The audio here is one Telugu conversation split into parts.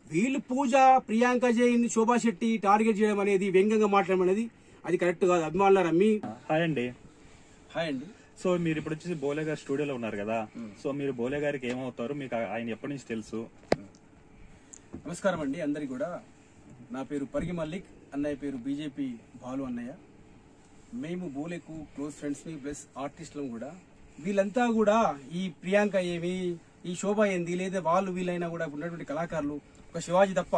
వీళ్ళు పూజ ప్రియాంక జైన్ శోభా శెట్టి టార్గెట్ చేయడం అనేది వ్యంగ్యంగా మాట్లాడడం అనేది అది కరెక్ట్ కాదు అభిమానులారా మీ హాయ్ అండి హాయ్ అండి సో మీరు ఇప్పుడు వచ్చేసి బోలే గారి స్టూడియోలో ఉన్నారు కదా సో మీరు బోలే గారికి ఏమవుతారు మీకు ఆ- ఆయన ఎప్పటి నుంచి తెలుసు నమస్కారం అండి అందరికి కూడా నా పేరు పరిగి మల్లిక్ అన్నయ్య పేరు బీజేపీ బాలు అన్నయ్య మేము బోలేకు క్లోజ్ ఫ్రెండ్స్ ని ప్లస్ ఆర్టిస్టులం కూడా వీళ్ళంతా కూడా ఈ ప్రియాంక ఏమి ఈ శోభ ఏంది లేదా వాళ్ళు వీళ్ళైనా కూడా ఉన్నటువంటి కళాకారులు ఒక శివాజీ తప్ప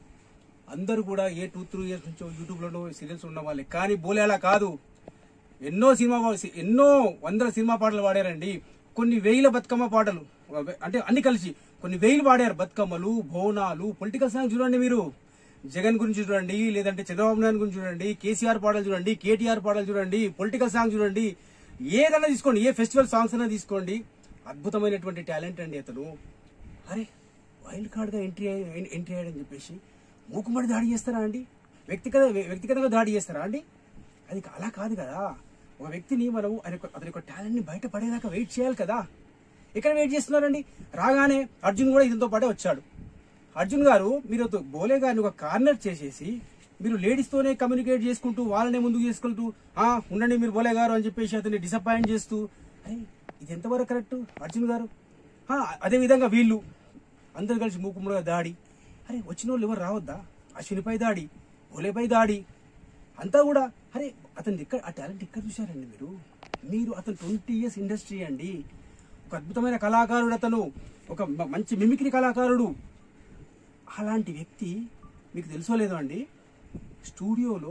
అందరూ కూడా ఏ టూ త్రీ ఇయర్స్ నుంచో యూట్యూబ్ లోనో సీరియల్స్ ఉన్న వాళ్ళే కానీ బోలే అలా కాదు ఎన్నో సినిమా పా- ఎన్నో వందల సినిమా పాటలు పాడారండి కొన్ని వేల బతుకమ్మ పాటలు అంటే అన్ని కలిసి కొన్ని వేలు పాడారు బతుకమ్మలు బోనాలు పొలిటికల్ సాంగ్ చూడండి మీరు జగన్ గురించి చూడండి లేదంటే చంద్రబాబు నాయుడు గురించి చూడండి కేసీఆర్ పాటలు చూడండి కేటీఆర్ పాటలు చూడండి పొలిటికల్ సాంగ్ చూడండి ఏదైనా తీసుకోండి ఏ ఫెస్టివల్ సాంగ్స్ అయినా తీసుకోండి అద్భుతమైనటువంటి టాలెంట్ అండి అతను అరే వైల్డ్ కార్డ్ గా ఎంట్రీ అయ్యి- ఎంట్రీ అయ్యాడని చెప్పేసి మూకుమ్మడి దాడి చేస్తారా అండి వ్యక్తిగత వ్యక్తిగతంగా దాడి చేస్తారా అండి అది అలా కాదు కదా ఒక వ్యక్తిని మనం ఆయన యొక్క- అతని యొక్క టాలెంట్ ని బయట పడేదాకా వెయిట్ చేయాలి కదా ఇక్కడ వెయిట్ చేస్తున్నారండి రాగానే అర్జున్ కూడా ఇతనితో పాటే వచ్చాడు అర్జున్ గారు మీరు ఒక బోలే గారిని ఒక కార్నర్ చేసేసి మీరు లేడీస్ తోనే కమ్యూనికేట్ చేసుకుంటూ వాళ్ళనే ముందుకు చేసుకుంటూ ఆ ఉండండి మీరు బోలే గారు అని చెప్పేసి అతన్ని డిసప్పాయింట్ చేస్తూ అరే ఇది ఎంతవరకు కరెక్ట్ అర్జున్ గారు ఆ, అదే విధంగా వీళ్ళు అందరు కలిసి మూకుమ్మడిగా దాడి అరే వచ్చిన వాళ్ళు ఎవరు రావద్దా అశ్వినిపై దాడి బోలేపై దాడి అంతా కూడా అరే అతను ఇక్కడ ఆ టాలెంట్ ఇక్కడ చూశారండి మీరు మీరు అతను ట్వంటీ ఇయర్స్ ఇండస్ట్రీ అండి ఒక అద్భుతమైన కళాకారుడు అతను ఒక మ- మంచి మిమిక్రీ కళాకారుడు అలాంటి వ్యక్తి మీకు తెలుసో లేదో అండి స్టూడియోలో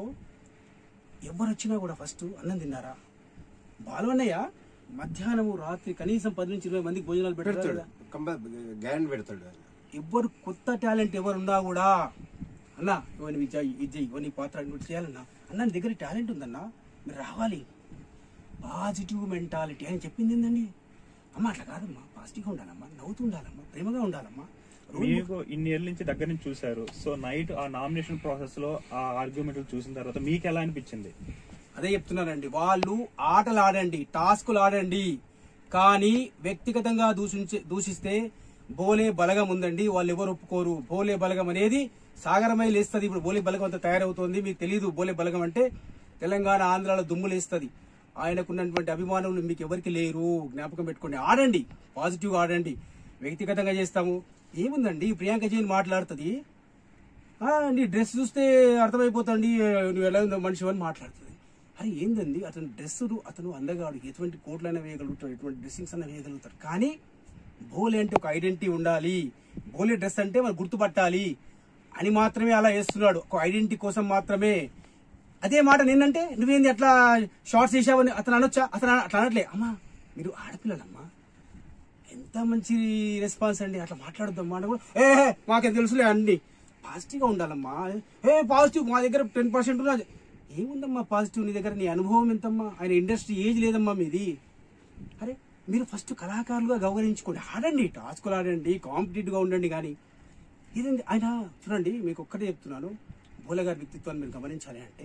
ఎవరు వచ్చినా కూడా ఫస్ట్ అన్నం తిన్నారా బాలవన్నయ్య మధ్యాహ్నము రాత్రి కనీసం పది నుంచి ఇరవై మందికి భోజనాలు పెడతాడు పెడతాడు కంబ గ్యారెంటీ పెడతాడు ఆయన. ఎవ్వరు కొత్త టాలెంట్ ఎవరున్నా కూడా అన్నా ఇవన్నీ విజయ్ విజయ్ ఇవన్నీ పాత్ర ఇంకోటి చేయాలన్నా అన్న నీ దగ్గర టాలెంట్ ఉందన్నా మీరు రావాలి పాజిటివ్ మెంటాలిటీ అని చెప్పింది ఏందండి అమ్మ అట్లా కాదమ్మా పాజిటివ్గా ఉండాలమ్మా నవ్వుతూ ఉండాలమ్మా ప్రేమగా ఉండాలమ్మా మీకు ఇన్ని ఏళ్ళ నుంచి దగ్గర నుంచి చూశారు సో నైట్ ఆ నామినేషన్ ప్రాసెస్ లో ఆ ఆర్గ్యుమెంట్లు చూసిన తర్వాత మీకు ఎలా అనిపించింది అదే చెప్తున్నానండి వాళ్ళు ఆటలు ఆడండి టాస్కులు ఆడండి కానీ వ్యక్తిగతంగా దూషించే దూషిస్తే బోలే బలగం ఉందండి వాళ్ళు ఎవరు ఒప్పుకోరు బోలే బలగం అనేది సాగరమై లేస్తుంది ఇప్పుడు బోలే బలగం అంతా తయారవుతోంది మీకు తెలియదు బోలే బలగం అంటే తెలంగాణ ఆంధ్రాలో దుమ్ము లేస్తుంది ఆయనకున్నటువంటి అభిమానులు మీకు ఎవరికి లేరు జ్ఞాపకం పెట్టుకోండి ఆడండి పాజిటివ్ ఆడండి వ్యక్తిగతంగా చేస్తాము ఏముందండి ప్రియాంక జైన్ మాట్లాడుతుంది ఆ, నీ డ్రెస్ చూస్తే అర్థమైపోతుంది నువ్వు ఎలా ఉందో మనిషి అని మాట్లాడుతుంది అరే ఏందండి అతను డ్రెస్ అతను అందగాడు ఎటువంటి కోట్లైనా వేయగలుగుతాడు ఎటువంటి డ్రెస్సింగ్స్ అయినా వేయగలుగుతాడు కానీ బోలే అంటే ఒక ఐడెంటిటీ ఉండాలి బోలే డ్రెస్ అంటే మనం గుర్తుపట్టాలి అని మాత్రమే అలా వేస్తున్నాడు ఒక ఐడెంటిటీ కోసం మాత్రమే అదే మాట నిన్నంటే నువ్వేంది అట్లా షార్ట్స్ వేసావని అతను అనొచ్చా అతను అన- అట్లా అనట్లే అమ్మా మీరు ఆడపిల్లలమ్మా ఎంత మంచి రెస్పాన్స్ అండి అట్లా మాట్లాడద్దాం మాట కూడా ఏ ఏ, మాకేం తెలుసులే అండి పాజిటివ్ గా ఉండాలమ్మా ఏ పాజిటివ్ మా దగ్గర టెన్ పర్సెంట్ ఉన్నది ఏముందమ్మా పాజిటివ్ నీ దగ్గర నీ అనుభవం ఎంతమ్మా ఆయన ఇండస్ట్రీ ఏజ్ లేదమ్మా మీది అరే మీరు ఫస్ట్ కళాకారులుగా గౌరవించుకోండి ఆడండి టాస్కులు ఆడండి కాంపిటేటివ్ గా ఉండండి కానీ ఇదండి ఆయన చూడండి మీకు ఒక్కటే చెప్తున్నాను బోలే గారి వ్యక్తిత్వాన్ని మీరు గమనించాలి అంటే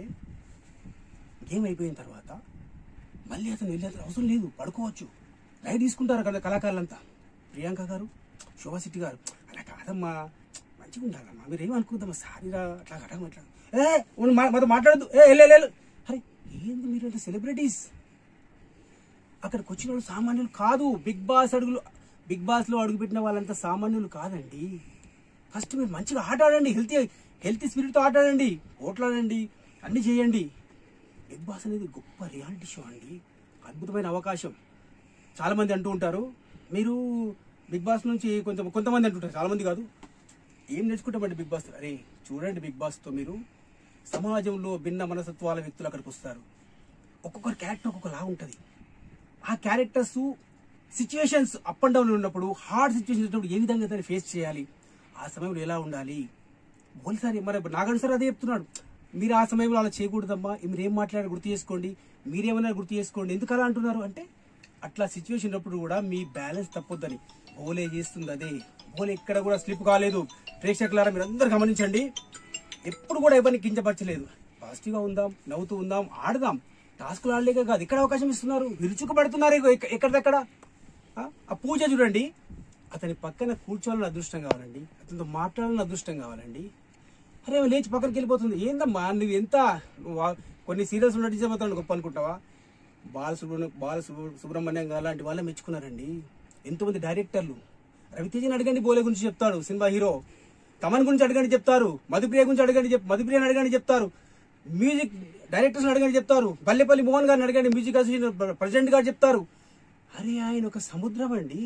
గేమ్ అయిపోయిన తర్వాత మళ్ళీ అతను వెళ్ళే అవసరం లేదు పడుకోవచ్చు లైట్ తీసుకుంటారు కదా కళాకారులంతా ప్రియాంక గారు శోభా శెట్టి గారు అలా కాదమ్మా మంచిగా ఉండాలమ్మా మీరు ఏమనుకుందామా సారీరా అట్లా అడగ అట్లా ఏ ఉండు, మా- మాతో మాట్లాడద్దు ఏ వెళ్ళు, వెళ్ళు, వెళ్ళు. అరే ఏంది మీరు అంటే సెలబ్రిటీస్ అక్కడికి వచ్చిన వాళ్ళు సామాన్యులు కాదు బిగ్ బాస్ అడుగులు బిగ్ బాస్ లో అడుగుపెట్టిన వాళ్ళంతా సామాన్యులు కాదండి ఫస్ట్ మీరు మంచిగా ఆట ఆడండి హెల్తీ హెల్తీ స్పిరిట్తో ఆట ఆడండి ఓట్లాడండి అన్ని చేయండి బిగ్ బాస్ అనేది గొప్ప రియాలిటీ షో అండి అద్భుతమైన అవకాశం చాలా మంది అంటూ ఉంటారు మీరు బిగ్ బాస్ నుంచి కొంచెం కొంతమంది అంటుంటారు చాలా మంది కాదు ఏం నేర్చుకుంటామండి బిగ్ బాస్ అరే చూడండి బిగ్ బాస్ తో మీరు సమాజంలో భిన్న మనసత్వాల వ్యక్తులు అక్కడికి వస్తారు ఒక్కొక్కరి క్యారెక్టర్ ఒక్కొక్కలా ఉంటుంది ఆ characters situations up and down ఉన్నప్పుడు హార్డ్ సిచ్యువేషన్స్ ఉన్నప్పుడు ఏ విధంగా దాన్ని ఫేస్ చేయాలి ఆ సమయంలో ఎలా ఉండాలి బోల్సారి మరి నాగన్ సార్ అదే చెప్తున్నాడు మీరు ఆ సమయంలో అలా చేయకూడదమ్మా మీరు ఏం మాట్లాడారు గుర్తు చేసుకోండి మీరేమన్నా గుర్తు చేసుకోండి ఎందుకు అలా అంటున్నారు అంటే అట్లా సిచ్యువేషన్ ఉన్నప్పుడు కూడా మీ బ్యాలెన్స్ తప్పొద్దని బోలే చేస్తుంది అదే బోలే ఎక్కడ కూడా స్లిప్ కాలేదు ప్రేక్షకులారా మీరు అందరు గమనించండి ఎప్పుడు కూడా ఎవరిని కించపరచలేదు పాజిటివ్ గా ఉందాం నవ్వుతూ ఉందాం ఆడదాం టాస్కులు ఆడలేక కాదు ఇక్కడ అవకాశం ఇస్తున్నారు విరుచుకు పడుతున్నారు ఇగో ఎక్క- ఎక్కడిదక్కడ ఆ? ఆ పూజ చూడండి అతని పక్కన కూర్చోవాలని అదృష్టం కావాలండి అతనితో మాట్లాడాలని అదృష్టం కావాలండి అరే ఆమె లేచి పక్కనకి వెళ్ళిపోతుంది ఏందమ్మా నువ్వు ఎంత నువ్వు వా- కొన్ని సీరియల్స్ ఉన్న డిజైన్ అవుతాడు గొప్ప అనుకుంటావా బాల సుబ్రహ్మణ్యం బాల సుబ్ర- సుబ్రహ్మణ్యం గారు లాంటి వాళ్ళే మెచ్చుకున్నారండి ఎంతోమంది డైరెక్టర్లు రవితేజని అడగండి బోలే గురించి చెప్తాడు సినిమా హీరో తమన్ గురించి అడగండి చెప్తారు మధుప్రియ గురించి అడగండి చెప్ మధుప్రియని అడగండి చెప్తారు మ్యూజిక్ డైరెక్టర్స్ అడగండి చెప్తారు బల్లెపల్లి మోహన్ గారిని అడగండి మ్యూజిక్ అసోసియేషన్ ప్రెసిడెంట్ గారు చెప్తారు అరే ఆయన ఒక సముద్రం అండి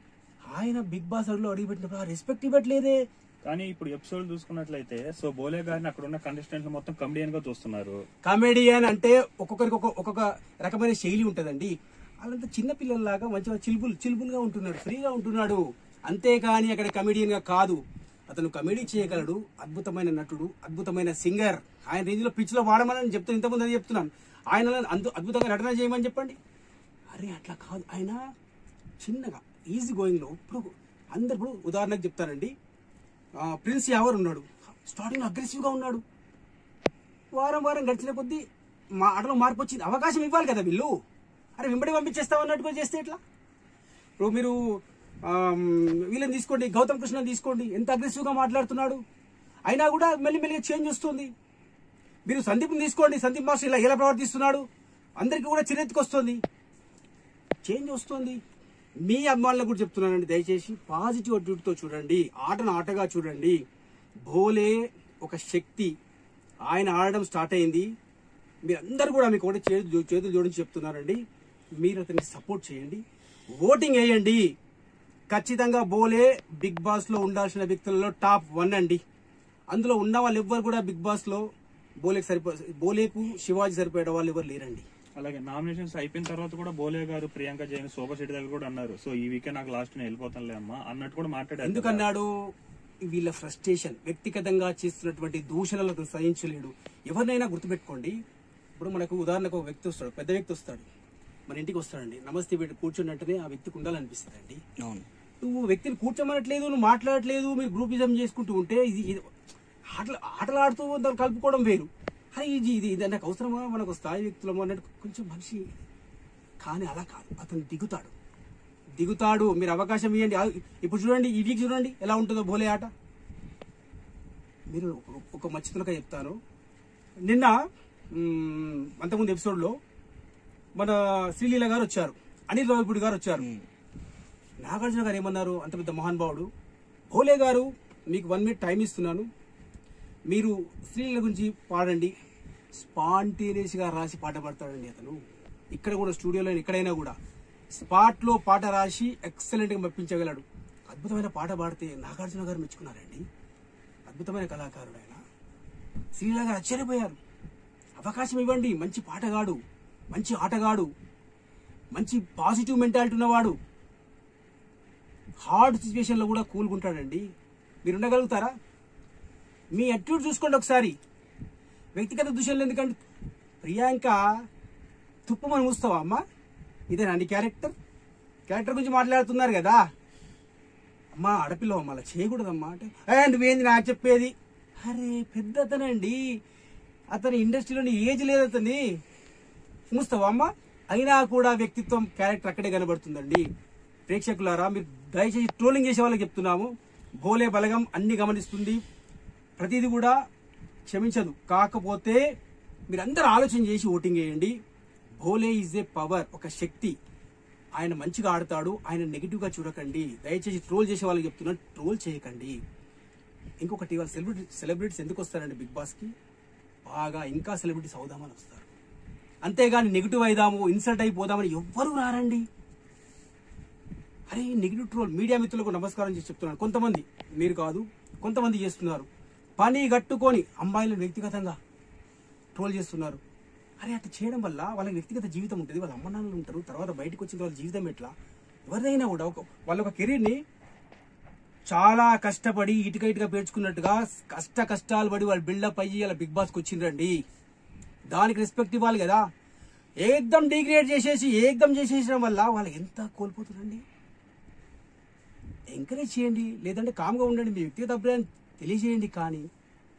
ఆయన బిగ్ బాస్ లో అడిగిపెట్టినప్పుడు ఆ రెస్పెక్ట్ ఇవ్వట్లేదే కానీ ఇప్పుడు ఎపిసోడ్ చూసుకున్నట్లయితే సో బోలే గారిని అక్కడ ఉన్న కంటెస్టెంట్లు మొత్తం కమెడియన్ గా చూస్తున్నారు కామెడియన్ అంటే ఒక్కొక్కరికి ఒక్కొక్క ఒక్కొక్క రకమైన శైలి ఉంటదండి వాళ్ళంతా చిన్న పిల్లల్లాగా మంచిగా చిలుపులు చిలుపులుగా ఉంటున్నాడు ఫ్రీగా ఉంటున్నాడు అంతేకాని అక్కడ కమెడియన్ గా కాదు అతను కమెడీ చేయగలడు అద్భుతమైన నటుడు అద్భుతమైన సింగర్ ఆయన రేంజ్ లో పిచ్ లో వాడమని చెప్తాను ఇంతకుముందు అది చెప్తున్నాను ఆయన అంత అద్భుతంగా నటన చేయమని చెప్పండి అరే అట్లా కాదు ఆయన చిన్నగా ఈజీ గోయింగ్ లో ఇప్పుడు అందరు ఇప్పుడు ఉదాహరణకు చెప్తానండి ఆ, ప్రిన్స్ యావర్ ఉన్నాడు స్టార్టింగ్ అగ్రెసివ్ గా ఉన్నాడు వారం వారం గడిచిన కొద్దీ మా ఆటలో మార్పు వచ్చింది అవకాశం ఇవ్వాలి కదా వీళ్ళు అరే వెంబడి పంపించేస్తాం అన్నట్టుగా చేస్తే ఎట్లా ఇప్పుడు మీరు ఆమ్, వీళ్ళని తీసుకోండి గౌతమ్ కృష్ణ తీసుకోండి ఎంత అగ్రెసివ్గా మాట్లాడుతున్నాడు అయినా కూడా మెల్లి మెల్లిగా చేంజ్ వస్తుంది మీరు సందీప్ని తీసుకోండి సందీప్ మాస్టర్ ఇలా ఎలా ప్రవర్తిస్తున్నాడు అందరికీ కూడా చిరెత్తుకొస్తుంది చేంజ్ వస్తుంది మీ అభిమానులకు కూడా చెప్తున్నానండి దయచేసి పాజిటివ్ అట్యూడ్తో చూడండి ఆటను ఆటగా చూడండి భోలే ఒక శక్తి ఆయన ఆడడం స్టార్ట్ అయింది మీరందరూ కూడా మీకు ఒకటి చేతులు చేతులు జోడించి చెప్తున్నారండి మీరు అతనికి సపోర్ట్ చేయండి ఓటింగ్ వేయండి ఖచ్చితంగా బోలే బిగ్ బాస్ లో ఉండాల్సిన వ్యక్తులలో టాప్ వన్ అండి అందులో ఉన్న వాళ్ళు ఎవ్వరు కూడా బిగ్ బాస్ లో బోలేకి సరిపో బోలేకు శివాజీ సరిపోయే వాళ్ళు ఎవరు లేరండి అలాగే నామినేషన్స్ అయిపోయిన తర్వాత కూడా బోలే గారు ప్రియాంక జైన్ శోభా శెట్టి దగ్గర కూడా అన్నారు సో ఈ వీకే నాకు లాస్ట్ నేను వెళ్ళిపోతానులే అమ్మా అన్నట్టు కూడా మాట్లాడారు కదా. ఎందుకన్నాడు వీళ్ళ ఫ్రస్ట్రేషన్ వ్యక్తిగతంగా చేస్తున్నటువంటి దూషణలకు సహించలేడు ఎవరినైనా గుర్తుపెట్టుకోండి ఇప్పుడు మనకు ఉదాహరణకు ఒక వ్యక్తి వస్తాడు పెద్ద వ్యక్తి వస్తాడు మన ఇంటికి వస్తాడండి నమస్తే వీడు కూర్చున్నట్టునే ఆ వ్యక్తికి ఉండాలనిపిస్తుంది అండి అవును నువ్వు వ్యక్తిని కూర్చోమనట్లేదు నువ్వు మాట్లాడట్లేదు మీరు గ్రూపిజం చేసుకుంటూ ఉంటే ఇది ఇది ఆటలు ఆటలాడుతూ దాన్ని కలుపుకోవడం వేరు అరే ఇది ఇది ఇది నాకు అవసరమా మనకు స్థాయి వ్యక్తులమో అన్నట్టు కొంచెం మనిషి కానీ అలా కాదు అతను దిగుతాడు దిగుతాడు మీరు అవకాశం ఇవ్వండి ఆ- ఇప్పుడు చూడండి ఈ వీక్ చూడండి ఎలా ఉంటుందో భోలే ఆట మీరు ఒక- ఒక మచ్చితులక చెప్తాను నిన్న మ్, అంతకుముందు ఎపిసోడ్లో మన శ్రీలీల గారు వచ్చారు అనిల్ రావిపూడి గారు వచ్చారు నాగార్జున గారు ఏమన్నారు అంత పెద్ద మహానుభావుడు భోలే గారు మీకు వన్ మినిట్ టైం ఇస్తున్నాను మీరు స్త్రీల గురించి పాడండి స్పాంటేనియస్ గా రాసి పాట పాడతాడండి అతను ఇక్కడ కూడా స్టూడియోలో ఎక్కడైనా కూడా స్పాట్ లో పాట రాసి ఎక్సలెంట్ గా మెప్పించగలడు అద్భుతమైన పాట పాడితే నాగార్జున గారు మెచ్చుకున్నారండి అద్భుతమైన కళాకారుడు ఆయన శ్రీలా గారు ఆశ్చర్యపోయారు అవకాశం ఇవ్వండి మంచి పాటగాడు మంచి ఆటగాడు మంచి పాజిటివ్ మెంటాలిటీ ఉన్నవాడు హార్డ్ సిచ్యువేషన్లో కూడా కూల్గుంటాడండి మీరు ఉండగలుగుతారా మీ అట్యూడ్ చూసుకోండి ఒకసారి వ్యక్తిగత దృశ్యంలో ఎందుకంటే ప్రియాంక తుప్పమని మూస్తావా అమ్మా ఇదేనా నీ క్యారెక్టర్ క్యారెక్టర్ గురించి మాట్లాడుతున్నారు కదా అమ్మా ఆడపిల్ల అమ్మ అలా చేయకూడదమ్మా అంటే "ఏ, నువ్వేంది నాకు చెప్పేది అరే పెద్ద అతనండి అతని ఇండస్ట్రీలోని ఏజ్ లేదు అతని మూస్తావా అమ్మ అయినా కూడా వ్యక్తిత్వం క్యారెక్టర్ అక్కడే కనబడుతుందండి ప్రేక్షకులారా మీరు దయచేసి ట్రోలింగ్ చేసే వాళ్ళకి చెప్తున్నాము భోలే బలగం అన్ని గమనిస్తుంది ప్రతిదీ కూడా క్షమించదు కాకపోతే మీరందరూ ఆలోచన చేసి ఓటింగ్ వేయండి భోలే ఈజ్ ఏ పవర్ ఒక శక్తి ఆయన మంచిగా ఆడతాడు ఆయన నెగిటివ్ గా చూడకండి దయచేసి ట్రోల్ చేసే వాళ్ళకి చెప్తున్నాను ట్రోల్ చేయకండి ఇంకొకటి వాళ్ళ సెలబ్రిటీ సెలబ్రిటీస్ ఎందుకు వస్తారండి బిగ్ బాస్ కి బాగా ఇంకా సెలబ్రిటీస్ అవుదామని వస్తారు అంతేగాని నెగిటివ్ అయిదాము ఇన్సల్ట్ అయిపోదామని ఎవ్వరూ రారండి అరే నెగిటివ్ ట్రోల్ మీడియా మిత్రులకు నమస్కారం చేసి చెప్తున్నాను కొంతమంది మీరు కాదు కొంతమంది చేస్తున్నారు పని కట్టుకొని అమ్మాయిలను వ్యక్తిగతంగా ట్రోల్ చేస్తున్నారు అరే అట్లా చేయడం వల్ల వాళ్ళకి వ్యక్తిగత జీవితం ఉంటుంది వాళ్ళ అమ్మ నాన్నలు ఉంటారు తర్వాత బయటకు వచ్చిన వాళ్ళ జీవితం ఎట్లా ఎవరిదైనా కూడా ఒక వాళ్ళ ఒక కెరీర్ని చాలా కష్టపడి ఇటుక ఇటుక పేర్చుకున్నట్టుగా కష్ట కష్టాలు పడి వాళ్ళు బిల్డప్ అయ్యి అలా బిగ్ బాస్కి వచ్చిండ్రండి దానికి రెస్పెక్ట్ ఇవ్వాలి కదా ఏకదం డిగ్రేడ్ చేసేసి ఏకదం చేసేసడం వల్ల వాళ్ళు ఎంత కోల్పోతారండి ఎంకరేజ్ చేయండి లేదంటే కామ్గా ఉండండి మీ వ్యక్తిగత అభిప్రాయం తెలియజేయండి కానీ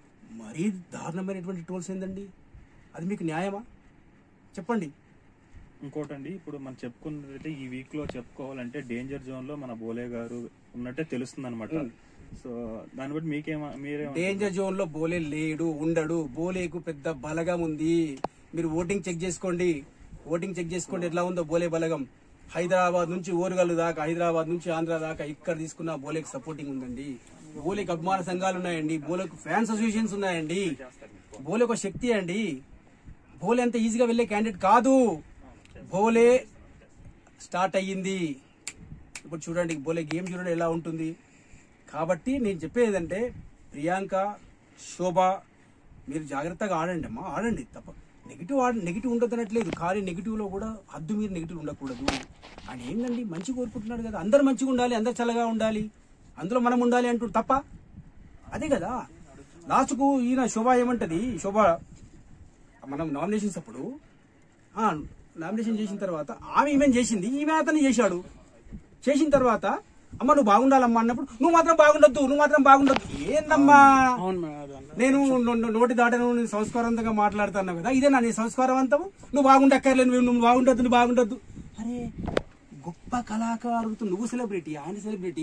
మరీ దారుణమైనటువంటి టోల్స్ ఏందండి అది మీకు న్యాయమా చెప్పండి ఇంకోటండి ఇప్పుడు మనం చెప్పుకున్నదైతే ఈ వీక్ లో చెప్పుకోవాలంటే డేంజర్ జోన్ లో మన బోలే గారు ఉన్నట్టే తెలుస్తుంది అనమాట సో దాన్ని బట్టి మీకేమ మీరే డేంజర్ జోన్ లో బోలే లేడు ఉండడు బోలేకు పెద్ద బలగం ఉంది మీరు ఓటింగ్ చెక్ చేసుకోండి ఓటింగ్ చెక్ చేసుకోండి ఎట్లా ఉందో బోలే బలగం హైదరాబాద్ నుంచి ఓరుగల్లు దాకా హైదరాబాద్ నుంచి ఆంధ్ర దాకా ఇక్కడ తీసుకున్న బోలేకి సపోర్టింగ్ ఉందండి బోలేకి అభిమాన సంఘాలు ఉన్నాయండి బోలేకు ఫ్యాన్స్ అసోసియేషన్స్ ఉన్నాయండి బోలే ఒక శక్తి అండి బోలే అంత ఈజీగా వెళ్ళే క్యాండిడేట్ కాదు బోలే స్టార్ట్ అయ్యింది ఇప్పుడు చూడండి బోలే గేమ్ చూడండి ఎలా ఉంటుంది కాబట్టి నేను చెప్పేది ఏంటంటే ప్రియాంక శోభ మీరు జాగ్రత్తగా ఆడండి అమ్మా ఆడండి తప్ప నెగిటివ్ ఆడ నెగిటివ్ ఉండదు అనట్లేదు కానీ నెగిటివ్లో కూడా హద్దు మీరు నెగిటివ్ ఉండకూడదు ఆయన ఏంటండి మంచి కోరుకుంటున్నాడు కదా అందరు మంచిగా ఉండాలి అందరు చల్లగా ఉండాలి అందులో మనం ఉండాలి అంటూ తప్ప అదే కదా లాస్ట్కు ఈయన శోభ ఏమంటది శోభ మనం నామినేషన్స్ అప్పుడు ఆ, నామినేషన్ చేసిన తర్వాత ఆమె ఈమె చేసింది ఈమె అతను చేశాడు చేసిన తర్వాత అమ్మ నువ్వు బాగుండాలమ్మా అన్నప్పుడు నువ్వు మాత్రం బాగుండొద్దు నువ్వు మాత్రం బాగుండొద్దు ఏందమ్మా నేను నో- నో- నోటి దాటను నేను సంస్కారవంతంగా మాట్లాడుతున్నావు కదా ఇదే నా నీ సంస్కారవంతము నువ్వు బాగుండక్కర్లేదు నువ్వు నువ్వు బాగుండొద్దు నువ్వు బాగుండొద్దు అరే గొప్ప కళాకారుడితో నువ్వు సెలబ్రిటీ ఆయన సెలబ్రిటీ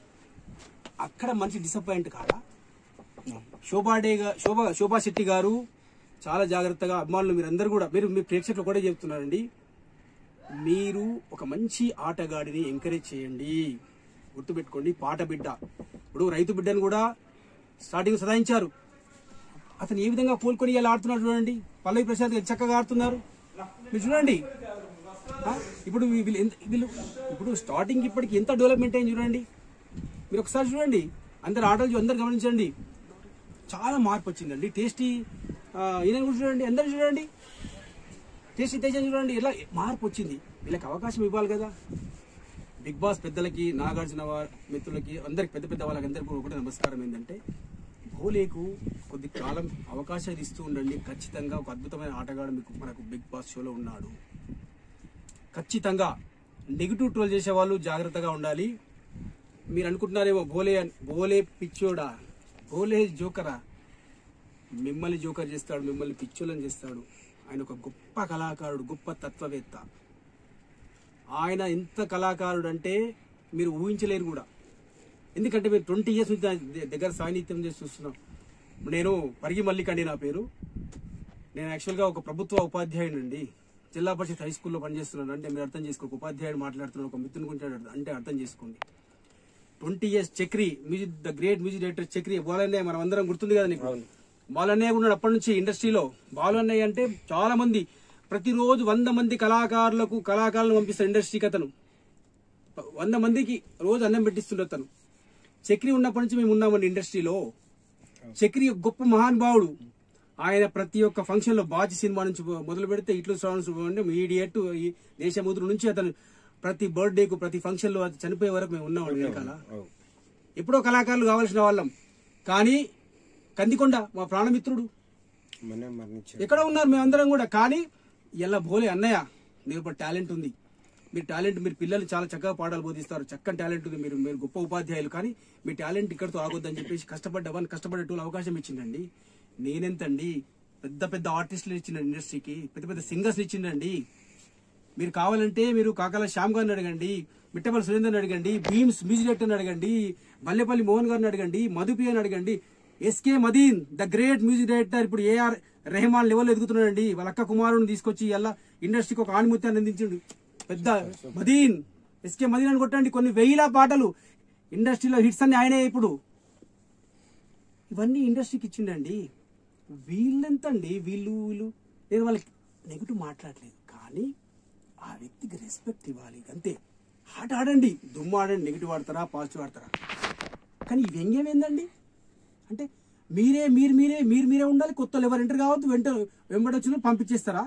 అక్కడ మనిషి డిసప్పాయింట్ కాదా శోభా డే గా- శోభా శోభా శెట్టి గారు చాలా జాగ్రత్తగా అభిమానులు మీరందరూ కూడా మీరు మీ ప్రేక్షకులు కూడా చెప్తున్నారండి మీరు ఒక మంచి ఆటగాడిని ఎంకరేజ్ చేయండి గుర్తుపెట్టుకోండి పాట బిడ్డ ఇప్పుడు రైతు బిడ్డను కూడా స్టార్టింగ్ సదాయించారు అతను ఏ విధంగా కోలుకొని ఇలా ఆడుతున్నాడు చూడండి పల్లవి ప్రసాద్ గారు చక్కగా ఆడుతున్నారు మీరు చూడండి ఆ? ఇప్పుడు వీ- వీళ్ళు ఎంత- వీళ్ళు ఇప్పుడు స్టార్టింగ్ ఇప్పటికి ఎంత డెవలప్మెంట్ అయింది చూడండి మీరు ఒకసారి చూడండి అందరు ఆటలు చూ- అందరు గమనించండి చాలా మార్పు వచ్చిందండి టేస్టీ ఈయన కూడా చూడండి అందరు చూడండి టేస్టీ తేజ చూడండి ఇలా మార్పు వచ్చింది వీళ్ళకి అవకాశం ఇవ్వాలి కదా బిగ్ బాస్ పెద్దలకి నాగార్జున వారి మిత్రులకి అందరికి పెద్ద పెద్ద వాళ్ళకి అందరికీ ఒకటే నమస్కారం ఏంటంటే భోలేకు కొద్ది కాలం అవకాశాలు ఇస్తూ ఉండండి ఖచ్చితంగా ఒక అద్భుతమైన ఆటగాడు మీకు మనకు బిగ్ బాస్ షోలో ఉన్నాడు ఖచ్చితంగా నెగిటివ్ ట్రోల్ చేసే వాళ్ళు జాగ్రత్తగా ఉండాలి మీరు అనుకుంటున్నారేమో భోలే అని- భోలే పిచ్చోడా భోలే జోకరా మిమ్మల్ని జోకర్ చేస్తాడు మిమ్మల్ని పిచ్చోళ్ళని చేస్తాడు ఆయన ఒక గొప్ప కళాకారుడు గొప్ప తత్వవేత్త ఆయన ఎంత కళాకారుడు అంటే మీరు ఊహించలేరు కూడా ఎందుకంటే మీరు ట్వంటీ ఇయర్స్ నుంచి ఆయన ద- దగ్గర సాన్నిధ్యం చేసి చూస్తున్నాం నేను పరిగి మల్లిక్ అండి నా పేరు నేను యాక్చువల్గా ఒక ప్రభుత్వ ఉపాధ్యాయునండి జిల్లా పరిషత్ హై స్కూల్లో పనిచేస్తున్నాను అంటే మీరు అర్థం చేసుకోండి ఉపాధ్యాయుడు మాట్లాడుతున్నాను ఒక మిత్రుని గురించి అంటే అర్థం చేసుకోండి twenty years Chakri music the great music director Chakri బాలన్నయ్య మనం అందరం గుర్తుంది కదా నీకు బాలన్నయ్య ఉన్నాడు అప్పటి నుంచి ఇండస్ట్రీలో బాలన్నయ్య అంటే చాలా మంది ప్రతిరోజు వంద మంది కళాకారులకు కళాకారులను పంపిస్తారు ఇండస్ట్రీకి అతను వంద మందికి రోజు అన్నం పెట్టిస్తుండే అతను చక్రి ఉన్నప్పటి నుంచి మేము ఉన్నామండి ఇండస్ట్రీలో చక్రి ఒక గొప్ప మహానుభావుడు ఆయన ప్రతి ఒక్క ఫంక్షన్ లో బాజీ సినిమా నుంచి మొదలు పెడితే ఇట్లు సాంగ్స్ మీడియట్ ఈ దేశముద్రు నుంచి అతను ప్రతి బర్త్డే కు ప్రతి ఫంక్షన్ లో అది చనిపోయే వరకు మేము ఉన్నామండి వెనకాల అవును. ఎప్పుడో కళాకారులు కావాల్సిన వాళ్ళం కానీ కందికొండ మా ప్రాణమిత్రుడు మొన్నే మరణించాడు ఎక్కడ ఉన్నారు మేమందరం కూడా కానీ ఇలా భోలే అన్నయ్య మీరు ఒక టాలెంట్ ఉంది మీరు టాలెంట్ మీరు పిల్లలు చాలా చక్కగా పాఠాలు బోధిస్తారు చక్కని టాలెంట్ ఉంది మీరు మీరు గొప్ప ఉపాధ్యాయులు కానీ మీ టాలెంట్ ఇక్కడితో ఆగొద్దని చెప్పేసి కష్టపడ్డవని కష్టపడేటోళ్ళు అవకాశం ఇచ్చిందండి నేనెంతండి పెద్ద పెద్ద ఆర్టిస్టులు ఇచ్చిన ఇండస్ట్రీకి పెద్ద పెద్ద సింగర్స్ ఇచ్చిండండి మీరు కావాలంటే మీరు కాకల శ్యామ్ గారిని అడగండి మిట్టపల్లి సురేందర్ని అడగండి భీమ్స్ మ్యూజిక్ డైరెక్టర్ని అడగండి బల్లెపల్లి మోహన్ గారిని అడగండి మధుపి అని అడగండి SK Madeen the great music director ఇప్పుడు ఏఆర్ రెహమాన్ లెవెల్ ఎదుగుతున్నాడండి వాళ్ళ అక్క కుమారుని తీసుకొచ్చి ఎలా ఇండస్ట్రీకి ఒక ఆణిముత్యాన్ని అందించిండు పెద్ద మదీన్ ఎస్కే మదీన్ అని కొట్టండి కొన్ని వేల పాటలు ఇండస్ట్రీలో హిట్స్ అన్ని ఆయనే ఇప్పుడు ఇవన్నీ ఇండస్ట్రీకి ఇచ్చిండండి వీళ్ళెంతండి వీళ్ళు వీళ్ళు నేను వాళ్ళకి నెగిటివ్ మాట్లాడలేదు కానీ ఆ వ్యక్తికి రెస్పెక్ట్ ఇవ్వాలి అంతే ఆట ఆడండి దుమ్ము ఆడండి నెగిటివ్ ఆడతారా పాజిటివ్ ఆడతారా కానీ ఈ వ్యంగ్యం ఏందండి అంటే మీరే మీరు మీరే మీరు మీరే ఉండాలి కొత్త వాళ్ళు ఎవరు ఎంటర్ కావద్దు వెంట వెంబడొచ్చిన పంపించేస్తారా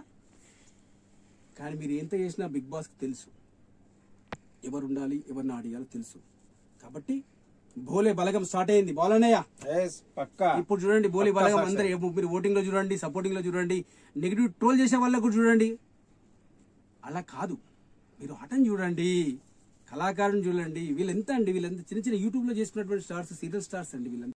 కానీ మీరు ఎంత చేసినా బిగ్ బాస్కి తెలుసు ఎవరు ఉండాలి ఎవరిని ఆడియాలో తెలుసు కాబట్టి భోలే బలగం స్టార్ట్ అయింది బాలనయ్య ఎస్ పక్కా ఇప్పుడు చూడండి బోలి పక్కా బలగం success. అందరు ఏ- మీరు ఓటింగ్ లో చూడండి సపోర్టింగ్ లో చూడండి నెగిటివ్ ట్రోల్ చేసే వాళ్ళకు కూడా చూడండి అలా కాదు మీరు ఆటను చూడండి కళాకారుని చూడండి వీళ్ళు ఎంత అండి వీళ్ళంతా చిన్న చిన్న యూట్యూబ్ లో చేసుకున్నటువంటి స్టార్స్ సీరియల్ స్టార్స్ అండి వీళ్ళంతా